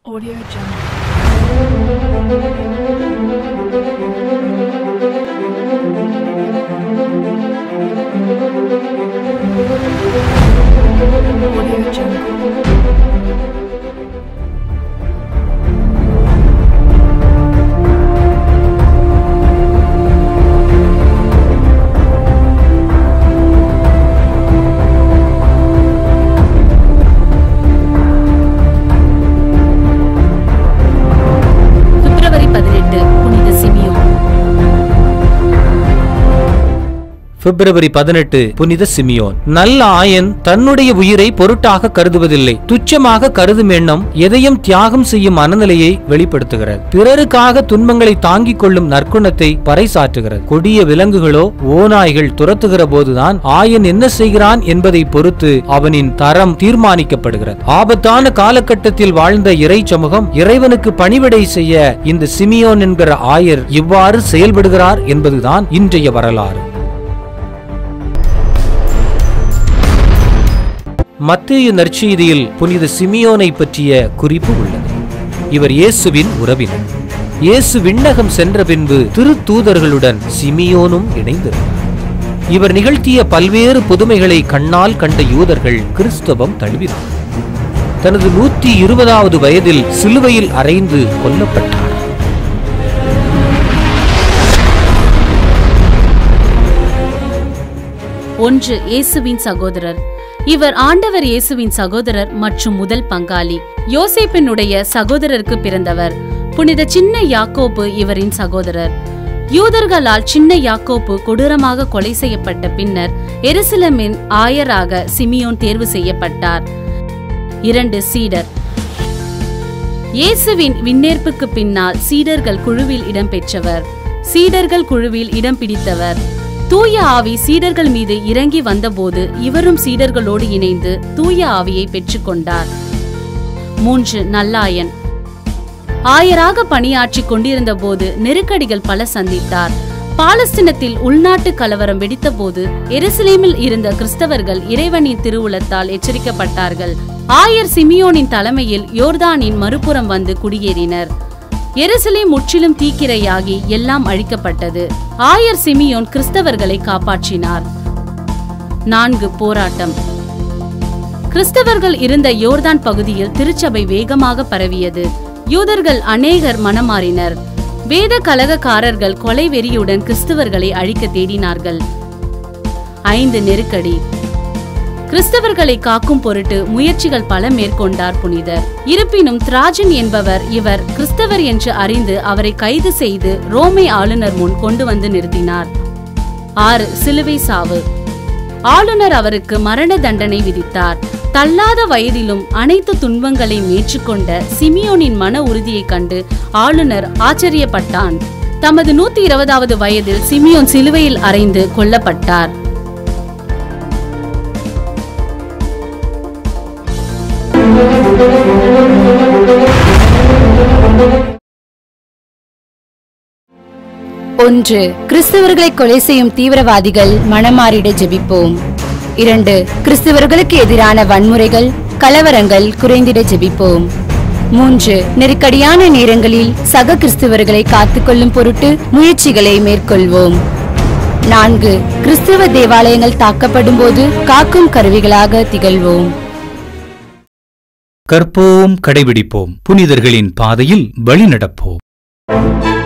Audio Jungle. Audio Jungle. பிப்ரவரி பதினெட்டு புனித Simeon பிப்ரவரி பதினெட்டு புனித சிமியோன் நல்ல ஆயன் தன்னுடைய உயிரை பொருட்டாக கருதுவதில்லை துச்சமாக கருதும் எண்ணம் எதையும் தியாகம் செய்யும் மனநிலையை வெளிப்படுத்துகிறது பிறருக்காக துன்பங்களை தாங்கிக் கொள்ளும் நற்குணத்தை பறைசாற்றுகிறது கொடிய விலங்குகளோ ஓநாய்கள் துரத்துகிற போதுதான் ஆயன் என்ன செய்கிறான் என்பதை பொறுத்து அவனின் தரம் தீர்மானிக்கப்படுகிறது ஆபத்தான காலகட்டத்தில் வாழ்ந்த இறை சமூகம் இறைவனுக்கு பணிவிடை செய்ய இந்த சிமியோன் என்கிற ஆயர் இவ்வாறு செயல்படுகிறார் என்பதுதான் இன்றைய வரலாறு மத்தேயு நற்செய்தியில் புனித சிமியோனை பற்றிய குறிப்பு உள்ளது இவர் இயேசுவின் உறவினர் இயேசு விண்ணகம் சென்ற பின்பு திருத்தூதர்களுடன் சிமியோனும் இணைந்திருந்தார் இவர் நிகழ்த்திய பல்வேறு புதுமைகளை கண்ணால் கண்ட யூதர்கள் கிறிஸ்தவம் தழுவினார் தனது நூற்றி இருபதாவது வயதில் சிலுவையில் அறைந்து கொல்லப்பட்டார் ஒன்று இயேசுவின் சகோதரர் இவர் ஆண்டவர் இயேசுவின் சகோதரர் மற்றும் முதல் பங்காளி யோசேப்பினுடைய சகோதரருக்கு பிறந்தவர் புனித சின்ன யாக்கோப்பு இவரின் சகோதரர் யூதர்களால் சின்ன யாக்கோப்பு கொடூரமாக கொலை செய்யப்பட்ட பின்னர் எருசலேமின் ஆயராக சிமியோன் தேர்வு செய்யப்பட்டார் இரண்டு சீடர் இயேசுவின் விண்ணேற்புக்கு பின்னால் சீடர்கள் குழுவில் இடம்பெற்றவர் சீடர்கள் குழுவில் இடம் பிடித்தவர் தூய ஆவி சீடர்கள் மீது இறங்கி வந்தபோது இவரும் சீடர்களோடு இணைந்து தூய ஆவியை பெற்றுக்கொண்டார் மூன்று நல்லாயன் ஆயராக பணியாற்றிக் கொண்டிருந்த போது நெருக்கடிகள் பல சந்தித்தார் பாலஸ்தீனத்தில் உள்நாட்டு கலவரம் வெடித்தபோது எருசலேமில் இருந்த கிறிஸ்தவர்கள் இறைவனின் திருவுளத்தால் எச்சரிக்கப்பட்டார்கள் ஆயர் சிமியோனின் தலைமையில் யோர்தானின் மறுபுறம் வந்து குடியேறினர் எருசலேம் முற்றிலும் தீக்கிரையாகி எல்லாம் அழிக்கப்பட்டது ஆயர் சிமியோன் கிறிஸ்தவர்களை காப்பாற்றினார் நான்கு போராட்டம் கிறிஸ்தவர்கள் இருந்த யோர்தான் பகுதியில் திருச்சபை வேகமாக பரவியது யூதர்கள் அநேகர் மனமாறினர் வேத கலகக்காரர்கள் கொலை வெறியுடன் கிறிஸ்தவர்களை அழிக்க தேடினார்கள் ஐந்து நெருக்கடி கிறிஸ்தவர்களை காக்கும் பொருட்டு முயற்சிகள் பல மேற்கொண்டார் புனிதர் இருப்பினும் திராஜன் என்பவர் இவர் கிறிஸ்தவர் என்று அறிந்து அவரை கைது செய்து ரோமை ஆளுநர் முன் கொண்டு வந்து நிறுத்தினார் ஆறு சிலுவை சாவு ஆளுநர் அவருக்கு மரண தண்டனை விதித்தார் தள்ளாத வயதிலும் அனைத்து துன்பங்களையும் ஏற்றுக்கொண்ட சிமியோனின் மன உறுதியைக் கண்டு ஆளுநர் ஆச்சரியப்பட்டான் தமது நூத்தி இருபதாவது வயதில் சிமியோன் சிலுவையில் அறைந்து கொல்லப்பட்டார் ஒன்று கிறிஸ்தவர்களை கொலை செய்யும் தீவிரவாதிகள் மனமாறிட ஜெபிப்போம் இரண்டு கிறிஸ்தவர்களுக்கு எதிரான வன்முறைகள் கலவரங்கள் குறைந்திட ஜெபிப்போம் மூன்று நெருக்கடியான நேரங்களில் சக கிறிஸ்தவர்களை காத்துக்கொள்ளும் பொருட்டு முயற்சிகளை மேற்கொள்வோம் நான்கு கிறிஸ்தவ தேவாலயங்கள் தாக்கப்படும் போது காக்கும் கருவிகளாக திகழ்வோம் கற்போம் கடைபிடிப்போம் புனிதர்களின் பாதையில் வழிநடப்போம்